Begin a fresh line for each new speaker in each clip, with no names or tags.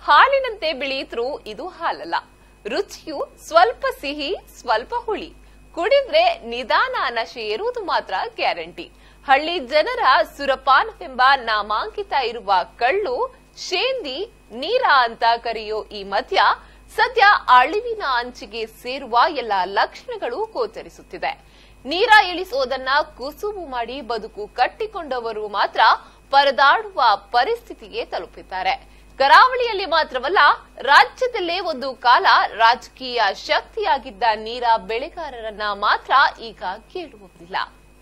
ಹಾಲಿನಂತೆ ಬೆಳೆಯಿದ್ರೂ ಇದು ಹಾಲಲ್ಲ ರುಚಿಯು ಸ್ವಲ್ಪ ಸಿಹಿ ಸ್ವಲ್ಪ ಹುಳಿ ಕುಡಿದ್ರೆ ನಿಧಾನ ನಶೆ ಏರುವುದು ಮಾತ್ರ ಗ್ಯಾರಂಟಿ ಹಳ್ಳಿ ಜನರ ಸುರಪಾನವೆಂಬ ನಾಮಾಂಕಿತ ಇರುವ ಕಳ್ಳು ಶೇಂದಿ ನೀರ ಅಂತ ಕರೆಯೋ ಈ ಮದ್ಯ ಸದ್ಯ ಅಳಿವಿನ ಅಂಚಿಗೆ ಸೇರುವ ಎಲ್ಲ ಲಕ್ಷಣಗಳು ಗೋಚರಿಸುತ್ತಿದೆ ನೀರ ಇಳಿಸೋದನ್ನ ಕುಸುಬು ಮಾಡಿ ಬದುಕು ಕಟ್ಟಿಕೊಂಡವರು ಮಾತ್ರ ಪರದಾಡುವ ಪರಿಸ್ಥಿತಿಗೆ ತಲುಪಿದ್ದಾರೆ ಕರಾವಳಿಯಲ್ಲಿ ಮಾತ್ರವಲ್ಲ ರಾಜ್ಯದಲ್ಲೇ ಒಂದು ಕಾಲ ರಾಜಕೀಯ ಶಕ್ತಿಯಾಗಿದ್ದ ನೀರ ಬೆಳೆಗಾರರನ್ನ ಮಾತ್ರ ಈಗ ಕೇಳುವುದಿಲ್ಲ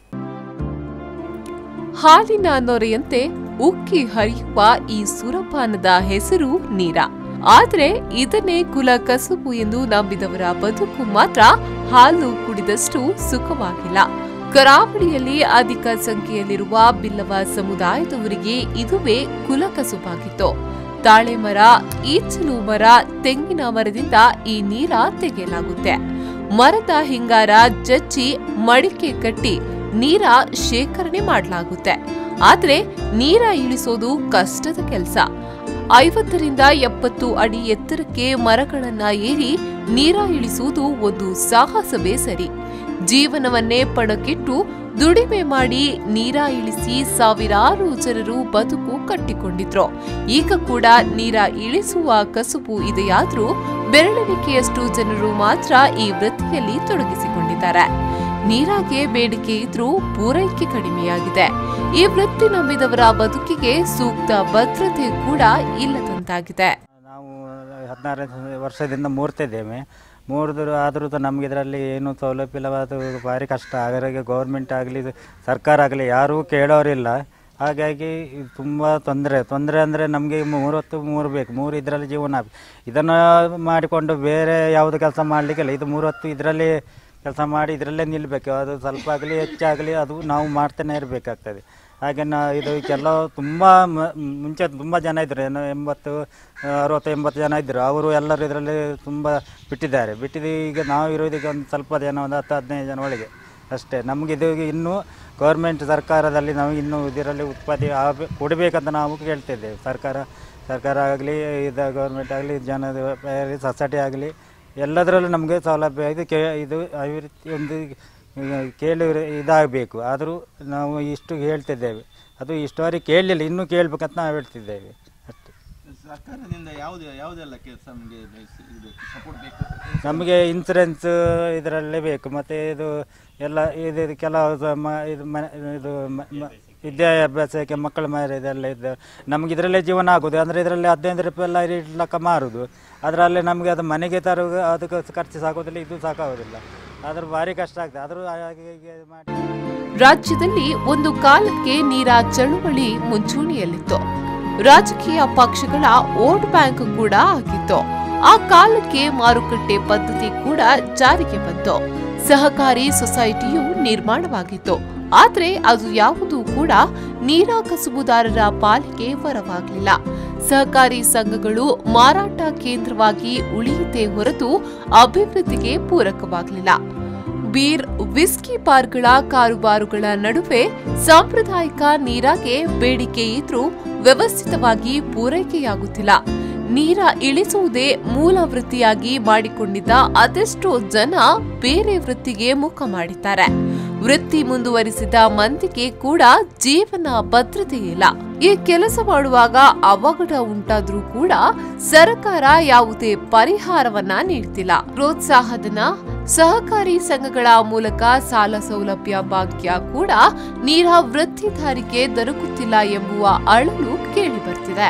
ಹಾಲಿನ ನೊರೆಯಂತೆ ಉಕ್ಕಿ ಹರಿಯುವ ಈ ಸುರಪಾನದ ಹೆಸರು ನೀರ ಆದ್ರೆ ಇದನ್ನೇ ಕುಲ ಕಸುಬು ಎಂದು ನಂಬಿದವರ ಬದುಕು ಮಾತ್ರ ಹಾಲು ಕುಡಿದಷ್ಟು ಸುಖವಾಗಿಲ್ಲ ಕರಾವಳಿಯಲ್ಲಿ ಅಧಿಕ ಸಂಖ್ಯೆಯಲ್ಲಿರುವ ಬಿಲ್ಲವ ಸಮುದಾಯದವರಿಗೆ ಇದುವೇ ಕುಲ ಕಸುಬಾಗಿತ್ತು ತಾಳೆ ಮರ ಈಚಲು ಮರ ತೆಂಗಿನ ಮರದಿಂದ ಈ ನೀರ ತೆಗೆಯಲಾಗುತ್ತೆ ಮರದ ಹಿಂಗಾರ ಜಜ್ಜಿ ಮಡಿಕೆ ಕಟ್ಟಿ ನೀರ ಶೇಖರಣೆ ಮಾಡಲಾಗುತ್ತೆ ಆದ್ರೆ ನೀರ ಇಳಿಸೋದು ಕಷ್ಟದ ಕೆಲಸ ಐವತ್ತರಿಂದ ಎಪ್ಪತ್ತು ಅಡಿ ಎತ್ತರಕ್ಕೆ ಮರಗಳನ್ನ ಏರಿ ನೀರ ಇಳಿಸುವುದು ಒಂದು ಸಾಹಸವೇ ಸರಿ ಜೀವನವನ್ನೇ ಪಣಕ್ಕಿಟ್ಟು ದುಡಿಮೆ ಮಾಡಿ ನೀರ ಇಳಿಸಿ ಸಾವಿರಾರು ಜನರು ಬದುಕು ಕಟ್ಟಿಕೊಂಡಿದ್ರು ಈಗ ಕೂಡ ನೀರ ಇಳಿಸುವ ಕಸುಬು ಇದೆಯಾದ್ರೂ ಬೆರಳೆಣಿಕೆಯಷ್ಟು ಜನರು ಮಾತ್ರ ಈ ವೃತ್ತಿಯಲ್ಲಿ ತೊಡಗಿಸಿಕೊಂಡಿದ್ದಾರೆ ನೀರಾಗೆ ಬೇಡಿಕೆ ಇದ್ರೂ ಪೂರೈಕೆ ಕಡಿಮೆಯಾಗಿದೆ ಈ ವೃತ್ತಿ ನಂಬಿದವರ ಬದುಕಿಗೆ ಸೂಕ್ತ ಭದ್ರತೆ ಕೂಡ ಇಲ್ಲದಂತಾಗಿದೆ
ನಾವು ಹದಿನಾರು ವರ್ಷದಿಂದ ಮೂರ್ತಿದ್ದೇವೆ ಮೂರಿದ್ರು ಆದರೂ ನಮಗೆ ಇದರಲ್ಲಿ ಏನು ಸೌಲಭ್ಯ ಇಲ್ಲ ಅದು ಭಾರಿ ಕಷ್ಟ ಹಾಗಾಗಿ ಗೌರ್ಮೆಂಟ್ ಆಗಲಿ ಸರ್ಕಾರ ಆಗಲಿ ಯಾರೂ ಕೇಳೋರಿಲ್ಲ ಹಾಗಾಗಿ ಇದು ತುಂಬ ತೊಂದರೆ ತೊಂದರೆ ಅಂದರೆ ನಮಗೆ ಮೂರೊತ್ತು ಮೂರು ಬೇಕು ಮೂರು ಇದರಲ್ಲಿ ಜೀವನ ಇದನ್ನು ಮಾಡಿಕೊಂಡು ಬೇರೆ ಯಾವುದು ಕೆಲಸ ಮಾಡಲಿಕ್ಕಿಲ್ಲ ಇದು ಮೂರೊತ್ತು ಇದರಲ್ಲಿ ಕೆಲಸ ಮಾಡಿ ಇದರಲ್ಲೇ ನಿಲ್ಲಬೇಕು ಅದು ಸ್ವಲ್ಪ ಆಗಲಿ ಹೆಚ್ಚಾಗಲಿ ಅದು ನಾವು ಮಾಡ್ತಾನೆ ಇರಬೇಕಾಗ್ತದೆ ಹಾಗೆ ನಾ ಇದು ಕೆಲವು ತುಂಬ ಮ- ಮುಂಚೆ ತುಂಬ ಜನ ಇದ್ದರು ಏನು ಎಂಬತ್ತು ಅರವತ್ತು ಎಂಬತ್ತು ಜನ ಇದ್ದರು ಅವರು ಎಲ್ಲರೂ ಇದರಲ್ಲಿ ತುಂಬ ಬಿಟ್ಟಿದ್ದಾರೆ ಬಿಟ್ಟಿದ್ದು ಈಗ ನಾವು ಇರೋದೀಗ ಒಂದು ಸ್ವಲ್ಪ ಜನ ಒಂದು ಹತ್ತು ಹದಿನೈದು ಜನ ಒಳಗೆ ಅಷ್ಟೇ ನಮಗೆ ಇದು ಇನ್ನೂ ಗೌರ್ಮೆಂಟ್ ಸರ್ಕಾರದಲ್ಲಿ ನಾವು ಇನ್ನೂ ಇದರಲ್ಲಿ ಉತ್ಪತ್ತಿ ಆಗ ಕೊಡಬೇಕಂತ ನಾವು ಕೇಳ್ತಿದ್ದೇವೆ ಸರ್ಕಾರ ಸರ್ಕಾರ ಆಗಲಿ ಇದು ಗೌರ್ಮೆಂಟ್ ಆಗಲಿ ಜನದ ಆಗಲಿ ಸೊಸೈಟಿ ಆಗಲಿ ಎಲ್ಲದರಲ್ಲೂ ನಮಗೆ ಸೌಲಭ್ಯ ಇದು ಕೇ ಇದು ಅಭಿವೃದ್ಧಿ ಒಂದು ಕೇಳಿ ಇದಾಗಬೇಕು ಆದರೂ ನಾವು ಇಷ್ಟು ಹೇಳ್ತಿದ್ದೇವೆ ಅದು ಇಷ್ಟುವರೆಗೆ ಕೇಳಲಿಲ್ಲ ಇನ್ನೂ ಕೇಳಬೇಕಂತ ನಾವು ಹೇಳ್ತಿದ್ದೇವೆ ಅಷ್ಟೇ
ಸರ್ಕಾರದಿಂದ ಯಾವುದು ಯಾವುದೆಲ್ಲ ಕೆಲಸ ನಮಗೆ ಇದು ಸಪೋರ್ಟ್ ಬೇಕು
ನಮಗೆ ಇನ್ಸೂರೆನ್ಸ್ ಇದರಲ್ಲೇ ಬೇಕು ಮತ್ತು ಇದು ಎಲ್ಲ ಇದು ಇದು ಕೆಲವು ಸ- ಮ ಇದು ಮನೆ ಇದು ಮ- ಮ- ವಿದ್ಯಾಭ್ಯಾಸಕ್ಕೆ ಮಕ್ಕಳ ಮೇಲೆ ಇದೆಲ್ಲ ಇದೆ ನಮ್ಗೆ ಇದರಲ್ಲೇ ಜೀವನ ಆಗೋದು ಅಂದರೆ ಇದರಲ್ಲಿ ಹದಿನೈದು ರೂಪಾಯಿ ಎಲ್ಲ ಇಡ್ಲಕ್ಕ ಮಾರುದು ಅದರಲ್ಲಿ ನಮಗೆ ಅದು ಮನೆಗೆ ತರುವ ಅದಕ್ಕೆ ಖರ್ಚು ಸಾಕೋದಿಲ್ಲ ಇದು ಸಾಕಾಗೋದಿಲ್ಲ ಅದ್ರ ಭಾರಿ ಕಷ್ಟ ಆಗ್ತದೆ ಆದರೂ ಹಾಗೆ ಹೀಗೆ ಮಾಡಿ
ರಾಜ್ಯದಲ್ಲಿ ಒಂದು ಕಾಲಕ್ಕೆ ನೀರ ಚಳುವಳಿ ಮುಂಚೂಣಿಯಲ್ಲಿತ್ತು ರಾಜಕೀಯ ಪಕ್ಷಗಳ ವೋಟ್ ಬ್ಯಾಂಕ್ ಕೂಡ ಆಗಿತ್ತು ಆ ಕಾಲಕ್ಕೆ ಮಾರುಕಟ್ಟೆ ಪದ್ಧತಿ ಕೂಡ ಜಾರಿಗೆ ಬಂತು ಸಹಕಾರಿ ಸೊಸೈಟಿಯು ನಿರ್ಮಾಣವಾಗಿತ್ತು ಆದ್ರೆ ಅದು ಯಾವುದೂ ಕೂಡ ನೀರ ಕಸುಬುದಾರರ ಪಾಲಿಗೆ ವರವಾಗಲಿಲ್ಲ ಸಹಕಾರಿ ಸಂಘಗಳು ಮಾರಾಟ ಕೇಂದ್ರವಾಗಿ ಉಳಿಯಿತೇ ಹೊರತು ಅಭಿವೃದ್ಧಿಗೆ ಪೂರಕವಾಗಲಿಲ್ಲ ಬೀರ್ ವಿಸ್ಕಿ ಬಾರ್ಗಳ ಕಾರುಬಾರುಗಳ ನಡುವೆ ಸಾಂಪ್ರದಾಯಿಕ ನೀರಾಗೆ ಬೇಡಿಕೆ ಇದ್ರೂ ವ್ಯವಸ್ಥಿತವಾಗಿ ಪೂರೈಕೆಯಾಗುತ್ತಿಲ್ಲ ನೀರ ಇಳಿಸುವುದೇ ಮೂಲ ವೃತ್ತಿಯಾಗಿ ಮಾಡಿಕೊಂಡಿದ್ದ ಅದೆಷ್ಟೋ ಜನ ಬೇರೆ ವೃತ್ತಿಗೆ ಮುಖ ಮಾಡಿದ್ದಾರೆ ವೃತ್ತಿ ಮುಂದುವರಿಸಿದ ಮಂದಿಗೆ ಕೂಡ ಜೀವನ ಭದ್ರತೆ ಇಲ್ಲ ಈ ಕೆಲಸ ಮಾಡುವಾಗ ಅವಘಡ ಉಂಟಾದ್ರೂ ಕೂಡ ಸರ್ಕಾರ ಯಾವುದೇ ಪರಿಹಾರವನ್ನ ನೀಡ್ತಿಲ್ಲ ಪ್ರೋತ್ಸಾಹಧನ ಸಹಕಾರಿ ಸಂಘಗಳ ಮೂಲಕ ಸಾಲ ಸೌಲಭ್ಯ ಭಾಗ್ಯ ಕೂಡ ನೀರ ವೃತ್ತಿದಾರಿಗೆ ದೊರಕುತ್ತಿಲ್ಲ ಎಂಬುವ ಅಳಲು ಕೇಳಿ ಬರ್ತಿದೆ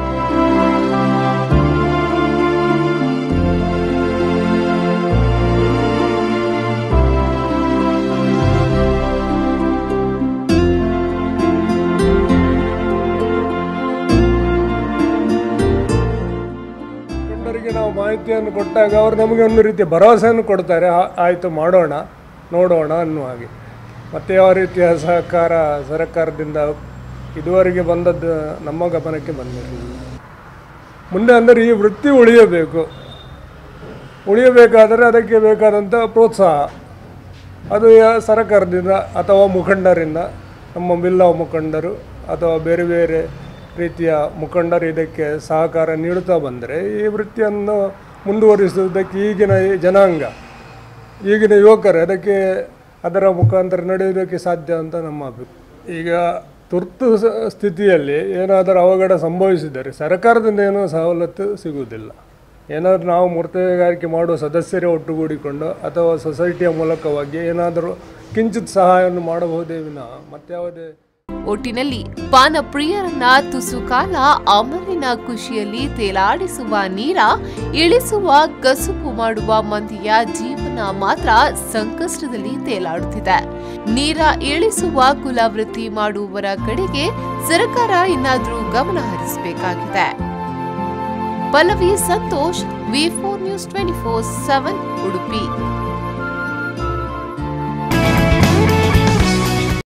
ಮುಖಂಡರಿಗೆ ನಾವು ಮಾಹಿತಿಯನ್ನು ಕೊಟ್ಟಾಗ ಅವರು ನಮಗೆ ಒಂದು ರೀತಿಯ ಭರವಸೆಯನ್ನು ಕೊಡ್ತಾರೆ ಆ- ಆಯಿತು ಮಾಡೋಣ ನೋಡೋಣ ಅನ್ನುವ ಹಾಗೆ ಮತ್ತು ಯಾವ ರೀತಿಯ ಸಹಕಾರ ಸರ್ಕಾರದಿಂದ ಇದುವರೆಗೆ ಬಂದದ್ದು ನಮ್ಮ ಗಮನಕ್ಕೆ ಬಂದಿರಲಿಲ್ಲ ಮುಂದೆ ಅಂದರೆ ಈ ವೃತ್ತಿ ಉಳಿಯಬೇಕು ಉಳಿಯಬೇಕಾದರೆ ಅದಕ್ಕೆ ಬೇಕಾದಂಥ ಪ್ರೋತ್ಸಾಹ ಅದು ಯಾ- ಸರ್ಕಾರದಿಂದ ಅಥವಾ ಮುಖಂಡರಿಂದ ನಮ್ಮ ಬಿಲ್ಲವ ಮುಖಂಡರು ಅಥವಾ ಬೇರೆ ಬೇರೆ ರೀತಿಯ ಮುಖಂಡರು ಇದಕ್ಕೆ ಸಹಕಾರ ನೀಡುತ್ತಾ ಬಂದರೆ ಈ ವೃತ್ತಿಯನ್ನು ಮುಂದುವರಿಸುವುದಕ್ಕೆ ಈಗಿನ ಈ ಜನಾಂಗ ಈಗಿನ ಯುವಕರು ಅದಕ್ಕೆ ಅದರ ಮುಖಾಂತರ ನಡೆಯುವುದಕ್ಕೆ ಸಾಧ್ಯ ಅಂತ ನಮ್ಮ ಅಭಿಪ್ರಾಯ ಈಗ ತುರ್ತು ಸ- ಸ್ಥಿತಿಯಲ್ಲಿ ಏನಾದರೂ ಅವಘಡ ಸಂಭವಿಸಿದರೆ ಸರ್ಕಾರದಿಂದ ಏನೂ ಸವಲತ್ತು ಸಿಗುವುದಿಲ್ಲ ಏನಾದರೂ ನಾವು ಮೂರ್ತಗಾರಿಕೆ ಮಾಡುವ ಸದಸ್ಯರೇ ಒಟ್ಟುಗೂಡಿಕೊಂಡು ಅಥವಾ ಸೊಸೈಟಿಯ ಮೂಲಕವಾಗಿ ಏನಾದರೂ ಕಿಂಚಿತ್ ಸಹಾಯವನ್ನು ಮಾಡಬಹುದೇ ವಿನಃ ಮತ್ಯಾವುದೇ
ಒಟ್ಟಿನಲ್ಲಿ ಪಾನ ಪ್ರಿಯರನ್ನ ತುಸು ಕಾಲ ಅಮಲಿನ ಖುಷಿಯಲ್ಲಿ ತೇಲಾಡಿಸುವ ನೀರ ಇಳಿಸುವ ಕಸುಬು ಮಾಡುವ ಮಂದಿಯ ಜೀವನ ಮಾತ್ರ ಸಂಕಷ್ಟದಲ್ಲಿ ತೇಲಾಡುತ್ತಿದೆ ನೀರ ಇಳಿಸುವ ಕುಲವೃತ್ತಿ ಮಾಡುವವರ ಕಡೆಗೆ ಸರ್ಕಾರ ಇನ್ನಾದ್ರೂ ಗಮನ ಹರಿಸಬೇಕಾಗಿದೆ Pallavi Santhosh V four news twenty four seven Udupi